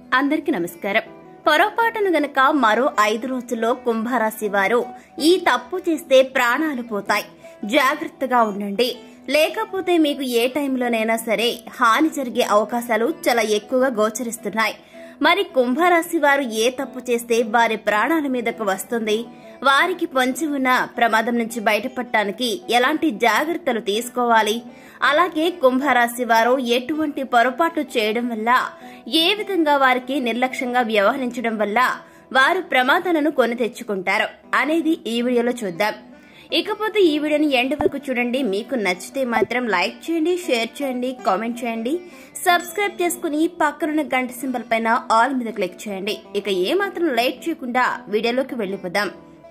అందరికీ నమస్కారం పొరపాటును గనక మరో ఐదు రోజుల్లో కుంభరాశి వారు ఈ తప్పు చేస్తే ప్రాణాలు పోతాయి జాగ్రత్తగా ఉండండి లేకపోతే మీకు ఏ టైంలోనైనా సరే హాని జరిగే అవకాశాలు చాలా ఎక్కువగా గోచరిస్తున్నాయి మరి కుంభరాశి వారు ఏ తప్పు చేస్తే వారి ప్రాణాల మీదకు వస్తుంది వారికి పొంచి ఉన్న ప్రమాదం నుంచి బయటపడటానికి ఎలాంటి జాగ్రత్తలు తీసుకోవాలి అలాగే కుంభరాశి వారు ఎటువంటి పొరపాట్లు చేయడం వల్ల ఏ విధంగా వారికి నిర్లక్ష్యంగా వ్యవహరించడం వల్ల వారు ప్రమాదాలను కొని తెచ్చుకుంటారు అనేది ఈ వీడియోలో చూద్దాం ఇకపోతే ఈ వీడియోని ఎండ్ వరకు చూడండి మీకు నచ్చితే మాత్రం లైక్ చేయండి షేర్ చేయండి కామెంట్ చేయండి సబ్స్క్రైబ్ చేసుకుని పక్కనున్న గంట సింబల్ పైన ఆల్ మీద క్లిక్ చేయండి ఇక ఏ మాత్రం లేట్ చేయకుండా వీడియోలోకి వెళ్ళిపోదాం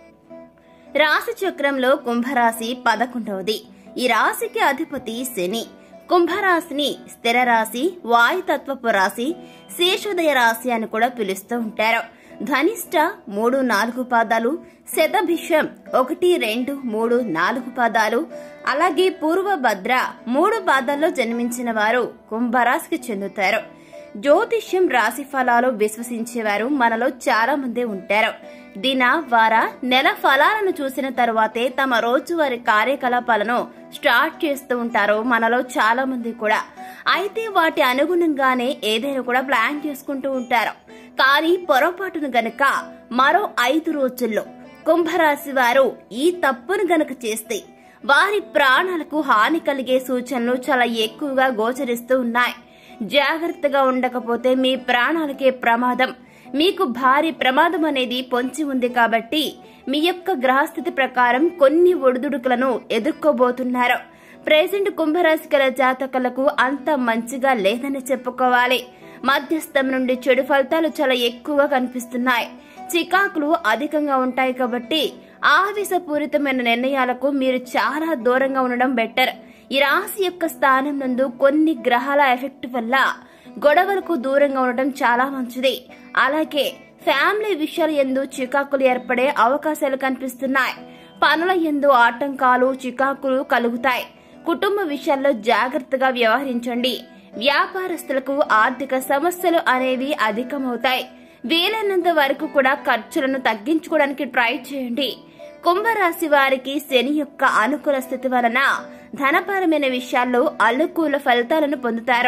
రాశి చక్రంలో కుంభరాశి పదకొండవది ఈ రాశికి అధిపతి శని కుంభరాశిని స్థిర రాశి వాయుతత్వపు రాశి శేషోదయ రాశి అని కూడా పిలుస్తూ ఉంటారు ధనిష్ట మూడు నాలుగు పాదాలు శతభిషం ఒకటి రెండు మూడు నాలుగు పాదాలు అలాగే పూర్వభద్ర మూడు పాదాల్లో జన్మించిన వారు కుంభరాశికి చెందుతారు జ్యోతిష్యం రాశి ఫలాలు విశ్వసించేవారు మనలో చాలా మంది ఉంటారు దిన వార నెల ఫలాలను చూసిన తరువాతే తమ రోజువారి కార్యకలాపాలను స్టార్ట్ చేస్తూ ఉంటారు మనలో చాలా మంది కూడా అయితే వాటి అనుగుణంగానే ఏదైనా కూడా ప్లాన్ చేసుకుంటూ ఉంటారు కానీ పొరపాటును గనక మరో ఐదు రోజుల్లో కుంభరాశి వారు ఈ తప్పును గనక చేస్తే వారి ప్రాణాలకు హాని కలిగే సూచనలు చాలా ఎక్కువగా గోచరిస్తూ ఉన్నాయి జాగ్రత్తగా ఉండకపోతే మీ ప్రాణాలకే ప్రమాదం మీకు భారీ ప్రమాదం అనేది పొంచి ఉంది కాబట్టి మీ యొక్క గ్రహస్థితి ప్రకారం కొన్ని ఒడిదుడుకులను ఎదుర్కోబోతున్నారు ప్రెసెంట్ కుంభరాశి గల జాతకులకు అంత మంచిగా లేదని చెప్పుకోవాలి మధ్యస్థం నుండి చెడు ఫలితాలు చాలా ఎక్కువగా కనిపిస్తున్నాయి చికాకులు అధికంగా ఉంటాయి కాబట్టి ఆవేశపూరితమైన నిర్ణయాలకు మీరు చాలా దూరంగా ఉండడం బెటర్ ఈ రాశి యొక్క స్థానం నందు కొన్ని గ్రహాల ఎఫెక్ట్ వల్ల గొడవలకు దూరంగా ఉండటం చాలా మంచిది అలాగే ఫ్యామిలీ విషయాల ఎందు చికాకులు ఏర్పడే అవకాశాలు కనిపిస్తున్నాయి పనుల ఎందు ఆటంకాలు చికాకులు కలుగుతాయి కుటుంబ విషయాల్లో జాగ్రత్తగా వ్యవహరించండి వ్యాపారస్తులకు ఆర్థిక సమస్యలు అనేవి అధికమవుతాయి వీలైనంత వరకు కూడా ఖర్చులను తగ్గించుకోవడానికి ట్రై చేయండి కుంభరాశి వారికి శని యొక్క అనుకూల స్థితి వలన ధనపరమైన విషయాల్లో అనుకూల ఫలితాలను పొందుతారు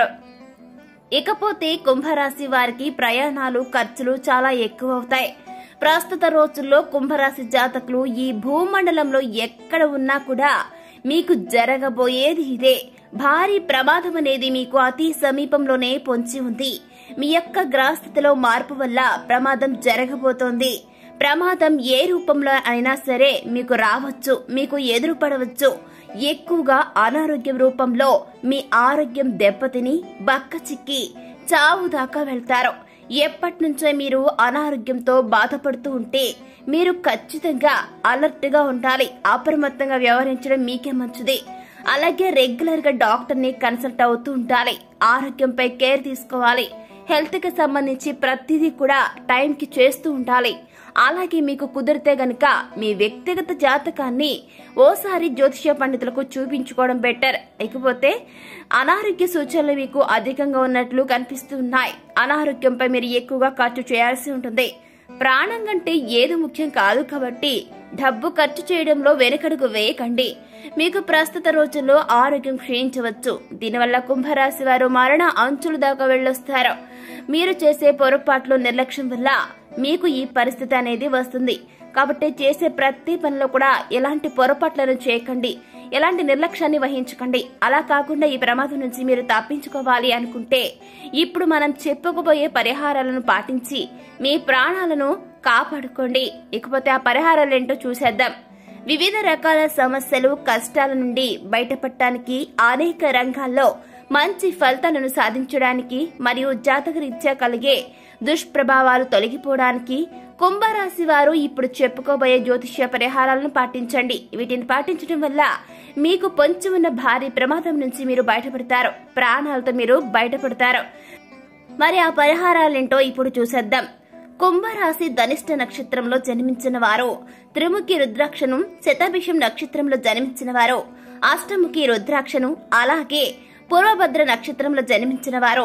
ఇకపోతే కుంభరాశి వారికి ప్రయాణాలు ఖర్చులు చాలా ఎక్కువ అవుతాయి ప్రస్తుత రోజుల్లో కుంభరాశి జాతకులు ఈ భూమండలంలో ఎక్కడ ఉన్నా కూడా మీకు జరగబోయేది ఇదే భారీ ప్రమాదం అనేది మీకు అతి సమీపంలోనే పొంచి ఉంది మీ యొక్క గ్రహస్థితిలో మార్పు వల్ల ప్రమాదం జరగబోతోంది ప్రమాదం ఏ రూపంలో అయినా సరే మీకు రావచ్చు మీకు ఎదురుపడవచ్చు ఎక్కువగా అనారోగ్యం రూపంలో మీ ఆరోగ్యం దెబ్బతిని బక్క చిక్కి చావు దాకా వెళ్తారు ఎప్పటి నుంచో మీరు అనారోగ్యంతో బాధపడుతూ ఉంటే మీరు ఖచ్చితంగా అలర్ట్ గా ఉండాలి అప్రమత్తంగా వ్యవహరించడం మీకే మంచిది అలాగే రెగ్యులర్ గా డాక్టర్ ని కన్సల్ట్ అవుతూ ఉండాలి ఆరోగ్యంపై కేర్ తీసుకోవాలి హెల్త్ కి సంబంధించి ప్రతిదీ కూడా టైంకి చేస్తూ ఉండాలి అలాగే మీకు కుదిరితే గనక మీ వ్యక్తిగత జాతకాన్ని ఓసారి జ్యోతిష పండితులకు చూపించుకోవడం బెటర్ ఇకపోతే అనారోగ్య సూచనలు మీకు అధికంగా ఉన్నట్లు కనిపిస్తున్నాయి అనారోగ్యంపై మీరు ఎక్కువగా ఖర్చు చేయాల్సి ఉంటుంది ప్రాణం కంటే ఏది ముఖ్యం కాదు కాబట్టి డబ్బు ఖర్చు చేయడంలో వెనుకడుగు వేయకండి మీకు ప్రస్తుత రోజుల్లో ఆరోగ్యం క్షీణించవచ్చు దీనివల్ల కుంభరాశి వారు మరణ అంచులు దాకా వెళ్ళొస్తారు మీరు చేసే పొరపాట్లు నిర్లక్ష్యం వల్ల మీకు ఈ పరిస్థితి అనేది వస్తుంది కాబట్టి చేసే ప్రతి పనిలో కూడా ఎలాంటి పొరపాట్లను చేయకండి ఎలాంటి నిర్లక్ష్యాన్ని వహించకండి అలా కాకుండా ఈ ప్రమాదం నుంచి మీరు తప్పించుకోవాలి అనుకుంటే ఇప్పుడు మనం చెప్పుకోబోయే పరిహారాలను పాటించి మీ ప్రాణాలను కాపాడుకోండి ఇకపోతే ఆ పరిహారాలేంటో చూసేద్దాం వివిధ రకాల సమస్యలు కష్టాల నుండి బయటపడటానికి అనేక రంగాల్లో మంచి ఫలితాలను సాధించడానికి మరియు జాతకరీత్యా కలిగే దుష్ప్రభావాలు తొలగిపోవడానికి కుంభరాశి వారు ఇప్పుడు చెప్పుకోబోయే జ్యోతిష్య పరిహారాలను పాటించండి వీటిని పాటించడం వల్ల మీకు పొంచి ఉన్న భారీ ప్రమాదం నుంచి మీరు బయటపడతారు ప్రాణాలతో మీరు బయటపడతారు మరి ఆ పరిహారాలేంటో ఇప్పుడు చూసేద్దాం కుంభరాశి ధనిష్ట నక్షత్రంలో జన్మించిన వారు త్రిముఖి రుద్రాక్షను శతభిషం నక్షత్రంలో జన్మించిన వారు అష్టముఖి రుద్రాక్షను అలాగే పూర్వభద్ర నక్షత్రంలో జన్మించిన వారు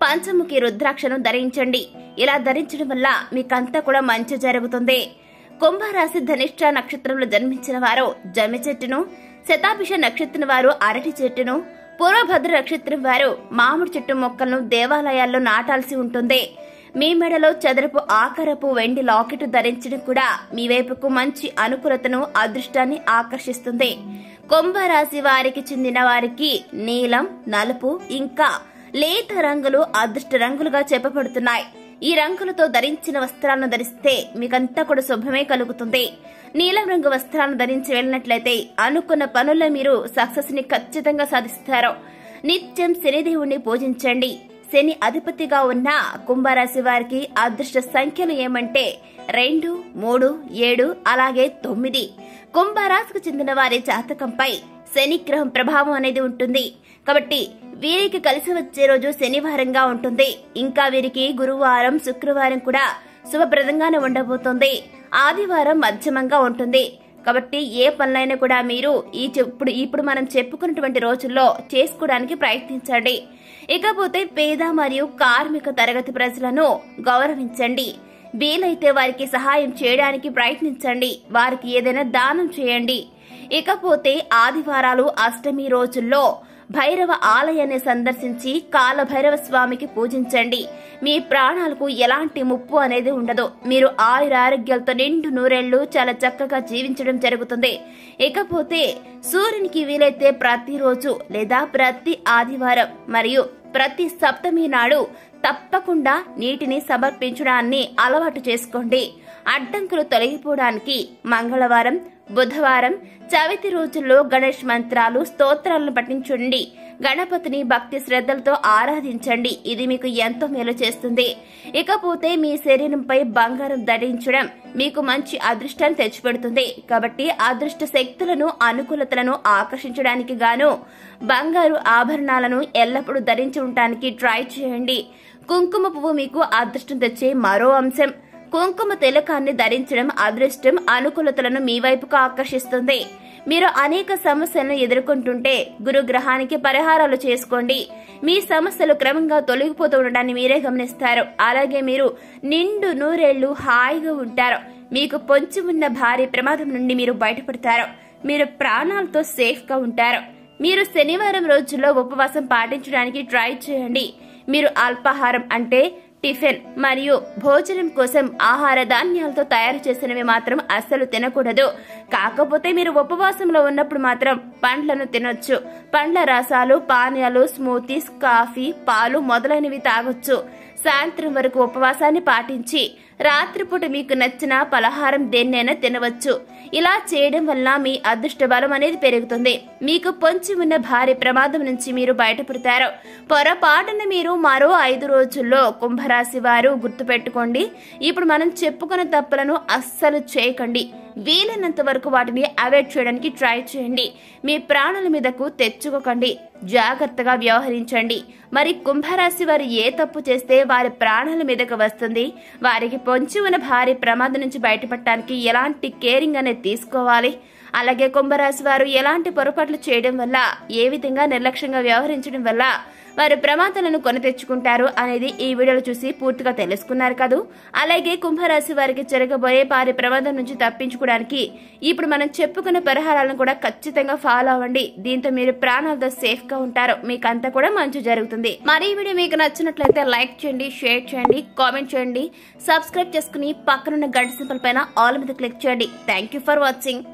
పంచముఖి రుద్రాక్షను ధరించండి ఇలా ధరించడం వల్ల మీకంతా కూడా మంచి జరుగుతుంది కుంభరాశి ధనిష్ట నక్షత్రంలో జన్మించిన వారు జమ్మి చెట్టును శతాభిష నక్షత్రం వారు అరటి చెట్టును పూర్వభద్ర నక్షత్రం వారు మామిడి చెట్టు మొక్కలను దేవాలయాల్లో నాటాల్సి ఉంటుంది మీ మెడలో చదరపు ఆకారపు వెండి లాకెట్ ధరించడం కూడా మీ వైపుకు మంచి అనుకూలతను అదృష్టాన్ని ఆకర్షిస్తుంది కుంభరాశి వారికి చెందిన వారికి నీలం నలుపు ఇంకా లేత రంగులు అదృష్ట రంగులుగా చెప్పబడుతున్నాయి ఈ రంగులతో ధరించిన వస్త్రాలను ధరిస్తే మీకంతా కూడా శుభమే కలుగుతుంది నీలం రంగు వస్త్రాలను ధరించి వెళ్ళినట్లయితే అనుకున్న పనుల్లో మీరు సక్సెస్ ని ఖచ్చితంగా సాధిస్తారు నిత్యం శనిదేవుణ్ణి పూజించండి శని అధిపతిగా ఉన్న కుంభరాశి వారికి అదృష్ట సంఖ్యలు ఏమంటే రెండు మూడు ఏడు అలాగే తొమ్మిది కుంభరాశికి చెందిన వారి జాతకంపై శని గ్రహం ప్రభావం అనేది ఉంటుంది కాబట్టి వీరికి కలిసి వచ్చే రోజు శనివారంగా ఉంటుంది ఇంకా వీరికి గురువారం శుక్రవారం కూడా శుభప్రదంగానే ఉండబోతుంది ఆదివారం మధ్యమంగా ఉంటుంది కాబట్టి ఏ పనులైనా కూడా మీరు ఈ ఇప్పుడు ఇప్పుడు మనం చెప్పుకున్నటువంటి రోజుల్లో చేసుకోవడానికి ప్రయత్నించండి ఇకపోతే పేద మరియు కార్మిక తరగతి ప్రజలను గౌరవించండి వీలైతే వారికి సహాయం చేయడానికి ప్రయత్నించండి వారికి ఏదైనా దానం చేయండి ఇకపోతే ఆదివారాలు అష్టమి రోజుల్లో భైరవ ఆలయాన్ని సందర్శించి కాలభైరవ స్వామికి పూజించండి మీ ప్రాణాలకు ఎలాంటి ముప్పు అనేది ఉండదు మీరు ఆయురారోగ్యాలతో నిండు నూరేళ్లు చాలా చక్కగా జీవించడం జరుగుతుంది ఇకపోతే సూర్యునికి వీలైతే ప్రతిరోజు లేదా ప్రతి ఆదివారం మరియు ప్రతి సప్తమి నాడు తప్పకుండా నీటిని సమర్పించడాన్ని అలవాటు చేసుకోండి అడ్డంకులు తొలగిపోవడానికి మంగళవారం బుధవారం చవితి రోజుల్లో గణేష్ మంత్రాలు స్తోత్రాలను పఠించండి గణపతిని భక్తి శ్రద్ధలతో ఆరాధించండి ఇది మీకు ఎంతో మేలు చేస్తుంది ఇకపోతే మీ శరీరంపై బంగారం ధరించడం మీకు మంచి అదృష్టాన్ని తెచ్చిపెడుతుంది కాబట్టి అదృష్ట శక్తులను అనుకూలతలను ఆకర్షించడానికి గాను బంగారు ఆభరణాలను ఎల్లప్పుడూ ధరించి ఉండటానికి ట్రై చేయండి కుంకుమ పువ్వు మీకు అదృష్టం తెచ్చే మరో అంశం కుంకుమ తిలకాన్ని ధరించడం అదృష్టం అనుకూలతలను మీ వైపుకు ఆకర్షిస్తుంది మీరు అనేక సమస్యలను ఎదుర్కొంటుంటే గురుగ్రహానికి పరిహారాలు చేసుకోండి మీ సమస్యలు క్రమంగా తొలగిపోతూ ఉండడాన్ని మీరే గమనిస్తారు అలాగే మీరు నిండు నూరేళ్లు హాయిగా ఉంటారు మీకు పొంచి ఉన్న భారీ ప్రమాదం నుండి మీరు బయటపడతారు మీరు ప్రాణాలతో సేఫ్ గా ఉంటారు మీరు శనివారం రోజుల్లో ఉపవాసం పాటించడానికి ట్రై చేయండి మీరు అల్పాహారం అంటే టిఫిన్ మరియు భోజనం కోసం ఆహార ధాన్యాలతో తయారు చేసినవి మాత్రం అస్సలు తినకూడదు కాకపోతే మీరు ఉపవాసంలో ఉన్నప్పుడు మాత్రం పండ్లను తినొచ్చు పండ్ల రసాలు పానీయాలు స్మూతీస్ కాఫీ పాలు మొదలైనవి తాగొచ్చు సాయంత్రం వరకు ఉపవాసాన్ని పాటించి రాత్రిపూట మీకు నచ్చిన పలహారం దేన్నైనా తినవచ్చు ఇలా చేయడం వల్ల మీ అదృష్ట బలం అనేది పెరుగుతుంది మీకు పొంచి ఉన్న భారీ ప్రమాదం నుంచి మీరు బయటపడతారు పొరపాటున మీరు మరో ఐదు రోజుల్లో కుంభరాశి వారు గుర్తుపెట్టుకోండి ఇప్పుడు మనం చెప్పుకున్న తప్పులను అస్సలు చేయకండి వీలైనంత వరకు వాటిని అవాయిడ్ చేయడానికి ట్రై చేయండి మీ ప్రాణాల మీదకు తెచ్చుకోకండి జాగ్రత్తగా వ్యవహరించండి మరి కుంభరాశి వారు ఏ తప్పు చేస్తే వారి ప్రాణాల మీదకు వస్తుంది వారికి పొంచి ఉన్న భారీ ప్రమాదం నుంచి బయటపడటానికి ఎలాంటి కేరింగ్ అనేది తీసుకోవాలి అలాగే కుంభరాశి వారు ఎలాంటి పొరపాట్లు చేయడం వల్ల ఏ విధంగా నిర్లక్ష్యంగా వ్యవహరించడం వల్ల వారు ప్రమాదాలను కొని తెచ్చుకుంటారు అనేది ఈ వీడియోలో చూసి పూర్తిగా తెలుసుకున్నారు కదూ అలాగే కుంభరాశి వారికి జరగబోయే భారీ ప్రమాదం నుంచి తప్పించుకోవడానికి ఇప్పుడు మనం చెప్పుకున్న పరిహారాలను కూడా ఖచ్చితంగా ఫాలో అవ్వండి దీంతో మీరు ప్రాణాలతో సేఫ్ గా ఉంటారు మీకు అంతా కూడా మంచి జరుగుతుంది మరి ఈ వీడియో మీకు నచ్చినట్లయితే లైక్ చేయండి షేర్ చేయండి కామెంట్ చేయండి సబ్స్క్రైబ్ చేసుకుని పక్కనున్న గంట సింబల్ పైన ఆల్ మీద క్లిక్ చేయండి థ్యాంక్ యూ ఫర్ వాచింగ్